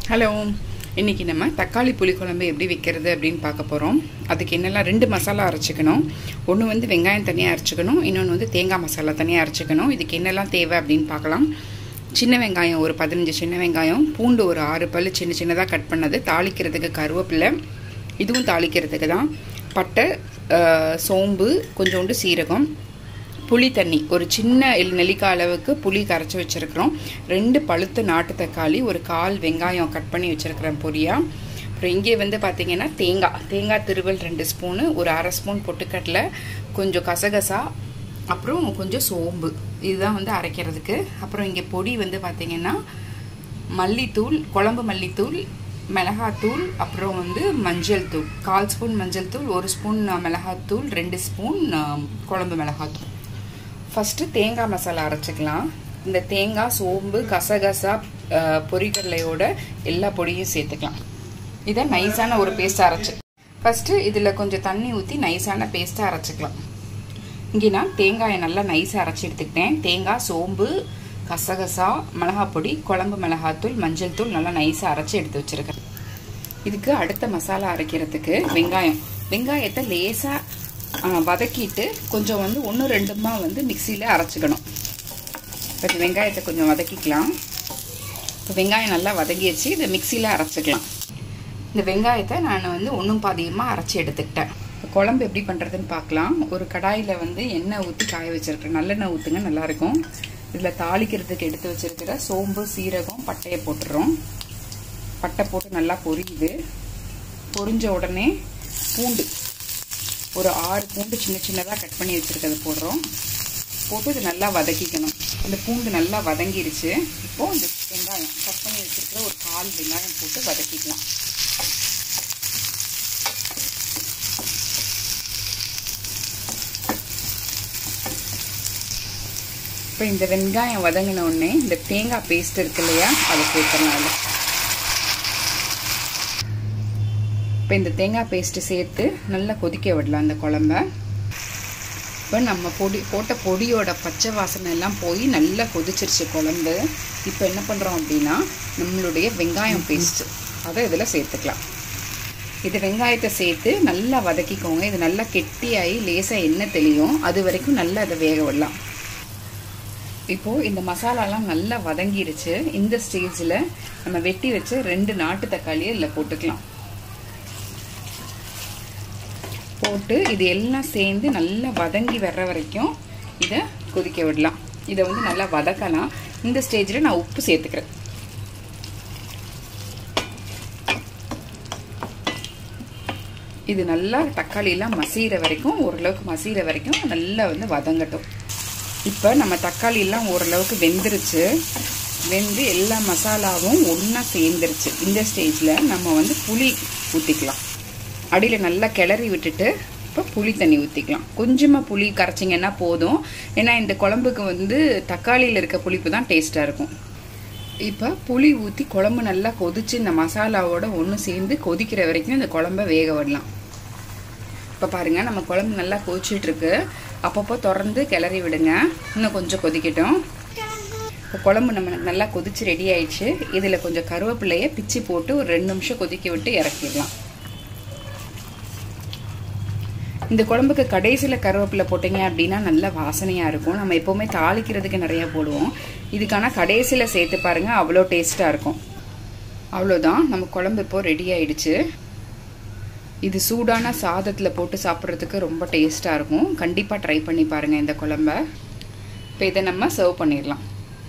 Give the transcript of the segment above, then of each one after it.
hello இன்றைக்கி நம்ம தக்காளி புளிக்குழம்பு எப்படி வைக்கிறது அப்படின்னு பார்க்க போகிறோம் அதுக்கு என்னெல்லாம் ரெண்டு மசாலா அரைச்சிக்கணும் ஒன்று வந்து வெங்காயம் தனியாக அரைச்சிக்கணும் இன்னொன்று வந்து தேங்காய் மசாலா தனியாக அரைச்சிக்கணும் இதுக்கு என்னெல்லாம் தேவை அப்படின்னு பார்க்கலாம் சின்ன வெங்காயம் ஒரு பதினஞ்சு சின்ன வெங்காயம் பூண்டு ஒரு ஆறு பல் சின்ன சின்னதாக கட் பண்ணது தாளிக்கிறதுக்கு கருவேப்பிலை இதுவும் தாளிக்கிறதுக்கு தான் பட்டை அஹ், சோம்பு கொஞ்சோண்டு சீரகம் புளி தண்ணி ஒரு சின்ன எல் நெல்லிக்காய் அளவுக்கு புளி கரைச்சி வச்சுருக்கிறோம் ரெண்டு பழுத்த நாட்டு தக்காளி ஒரு கால் வெங்காயம் கட் பண்ணி வச்சுருக்கிறேன் பொரியா அப்புறம் இங்கே வந்து பார்த்தீங்கன்னா தேங்காய் தேங்காய் திருவல் ரெண்டு ஸ்பூனு ஒரு அரை ஸ்பூன் பொட்டுக்கடலை கொஞ்சம் கசகசா அப்புறம் கொஞ்சம் சோம்பு இதுதான் வந்து அரைக்கிறதுக்கு அப்புறம் இங்கே பொடி வந்து பார்த்தீங்கன்னா மல்லித்தூள் குழம்பு மல்லித்தூள் மிளகாத்தூள் அப்புறம் வந்து மஞ்சள் தூள் கால் ஸ்பூன் மஞ்சள் தூள் ஒரு ஸ்பூன் மிளகாத்தூள் ரெண்டு ஸ்பூன் ஆம், குழம்பு மிளகாத்தூள் ஃபஸ்ட்டு தேங்காய் மசாலா அரைச்சிக்கலாம் இந்த தேங்காய் சோம்பு கசகசா அஹ், பொரிக்கடலையோட எல்லா பொடியும் சேர்த்துக்கலாம் இதை நைஸான ஒரு பேஸ்ட் அரைச்சி ஃபஸ்ட்டு இதில் கொஞ்சம் தண்ணி ஊற்றி நைஸான பேஸ்ட்டாக அரைச்சிக்கலாம் இங்கே நான் தேங்காயை நல்லா நைஸாக அரைச்சி எடுத்துக்கிட்டேன் தேங்காய் சோம்பு கசகசா மிளகாப் பொடி குழம்பு மிளகாத்தூள் மஞ்சள் தூள் நல்லா நைஸாக அரைச்சி எடுத்து வச்சுருக்கேன் இதுக்கு அடுத்த மசாலா அரைக்கிறதுக்கு வெங்காயம் வெங்காயத்தை லேசாக வதக்கிட்டு கொஞ்சம் வந்து ஒன்று ரெண்டுமா வந்து மிக்சியில் அரைச்சிக்கணும் இப்போ இந்த வெங்காயத்தை கொஞ்சம் வதக்கிக்கலாம் இப்போ வெங்காயம் நல்லா வதங்கிடுச்சு இதை மிக்சியில் அரைச்சிக்கலாம் இந்த வெங்காயத்தை நான் வந்து ஒன்றும் பாதியமாக அரைச்சி எடுத்துக்கிட்டேன் இப்போ குழம்பு எப்படி பண்ணுறதுன்னு பார்க்கலாம் ஒரு கடாயில் வந்து எண்ணெய் ஊற்றி காய வச்சிருக்கேன் நல்லெண்ணெய் ஊற்றுங்க நல்லாயிருக்கும் இதில் தாளிக்கிறதுக்கு எடுத்து வச்சிருக்கிற சோம்பு சீரகம் பட்டையை போட்டுடுறோம் பட்டை போட்டு நல்லா பொரியுது பொரிஞ்ச உடனே பூண்டு ஒரு ஆறு பூண்டு சின்ன சின்னதாக கட் பண்ணி வச்சுருக்கதை போடுறோம் போட்டு இது நல்லா வதக்கிக்கணும் இந்த பூண்டு நல்லா வதங்கிருச்சு இப்போது இந்த வெங்காயம் கட் பண்ணி வச்சுருக்கிற ஒரு கால் வெங்காயம் போட்டு வதக்கிக்கலாம் இப்போ இந்த வெங்காயம் வதங்கின உடனே இந்த தேங்காய் பேஸ்ட் இருக்கு இல்லையா அதை சேர்த்துடலாம் அதில் இப்போ இந்த தேங்காய் பேஸ்ட்டு சேர்த்து நல்லா கொதிக்க விடலாம் அந்த குழம்ப இப்போ நம்ம பொடி போட்ட பொடியோட பச்சை வாசனை எல்லாம் போய் நல்லா கொதிச்சிருச்சு குழம்பு இப்போ என்ன பண்ணுறோம் அப்படின்னா நம்மளுடைய வெங்காயம் பேஸ்ட்டு அதை இதில் சேர்த்துக்கலாம் இது வெங்காயத்தை சேர்த்து நல்லா வதக்கிக்கோங்க இது நல்லா கெட்டியாகி லேசாக எண்ணெய் தெளியும் அது வரைக்கும் நல்லா அதை வேக விடலாம் இப்போது இந்த மசாலாலாம் நல்லா வதங்கிருச்சு இந்த ஸ்டேஜில் நம்ம வெட்டி வச்சு ரெண்டு நாட்டு தக்காளியை இதில் போட்டுக்கலாம் போட்டு இது எல்லாம் சேர்ந்து நல்லா வதங்கி வர்ற வரைக்கும் இதை கொதிக்க விடலாம் இதை வந்து நல்லா வதக்கலாம் இந்த ஸ்டேஜில் நான் உப்பு சேர்த்துக்கிறேன் இது நல்லா தக்காளியெல்லாம் மசிகிற வரைக்கும் ஓரளவுக்கு மசிகிற வரைக்கும் நல்லா வந்து வதங்கட்டும் இப்போ நம்ம தக்காளியெல்லாம் ஓரளவுக்கு வெந்துருச்சு வெந்து எல்லா மசாலாவும் ஒன்றா சேர்ந்துருச்சு இந்த ஸ்டேஜில் நம்ம வந்து புளி ஊற்றிக்கலாம் அடியில் நல்லா கிளறி விட்டுட்டு இப்போ புளி தண்ணி ஊற்றிக்கலாம் கொஞ்சமாக புளி கரைச்சிங்கன்னா போதும் ஏன்னா இந்த குழம்புக்கு வந்து தக்காளியில் இருக்க புளிப்பு தான் டேஸ்ட்டாக இருக்கும் இப்போ புளி ஊற்றி குழம்பு நல்லா கொதிச்சு இந்த மசாலாவோட ஒன்று சேர்ந்து கொதிக்கிற வரைக்கும் இந்த குழம்ப வேக விடலாம் இப்போ பாருங்கள் நம்ம குழம்பு நல்லா கொதிச்சிட்ருக்கு அப்பப்போ திறந்து கிளறி விடுங்க இன்னும் கொஞ்சம் கொதிக்கட்டும் இப்போ குழம்பு நம்ம நல்லா கொதிச்சு ரெடி ஆயிடுச்சு இதில் கொஞ்சம் கருவேப்பிலையை பிச்சு போட்டு ஒரு ரெண்டு நிமிஷம் கொதிக்க விட்டு இறக்கிடலாம் இந்த குழம்புக்கு கடைசியில் கருவேப்பிலை போட்டிங்க அப்படின்னா நல்ல வாசனையாக இருக்கும் நம்ம எப்போவுமே தாளிக்கிறதுக்கு நிறையா போடுவோம் இதுக்கான கடைசியில் சேர்த்து பாருங்கள் அவ்வளோ டேஸ்ட்டாக இருக்கும் அவ்வளோதான் நம்ம குழம்பு இப்போ ரெடி ஆயிடுச்சு இது சூடான சாதத்தில் போட்டு சாப்பிட்றதுக்கு ரொம்ப டேஸ்ட்டாக இருக்கும் கண்டிப்பாக ட்ரை பண்ணி பாருங்கள் இந்த குழம்ப இப்போ இதை நம்ம சர்வ் பண்ணிடலாம்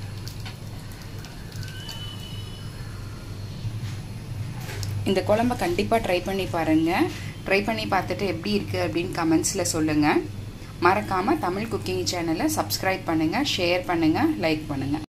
இந்த குழம்ப கண்டிப்பாக ட்ரை பண்ணி பாருங்கள் ட்ரை பண்ணி பார்த்துட்டு எப்படி இருக்குது அப்படின்னு கமெண்ட்ஸில் சொல்லுங்கள் மறக்காமல் தமிழ் குக்கிங் சேனலை சப்ஸ்கிரைப் பண்ணுங்கள் ஷேர் பண்ணுங்கள் லைக் பண்ணுங்கள்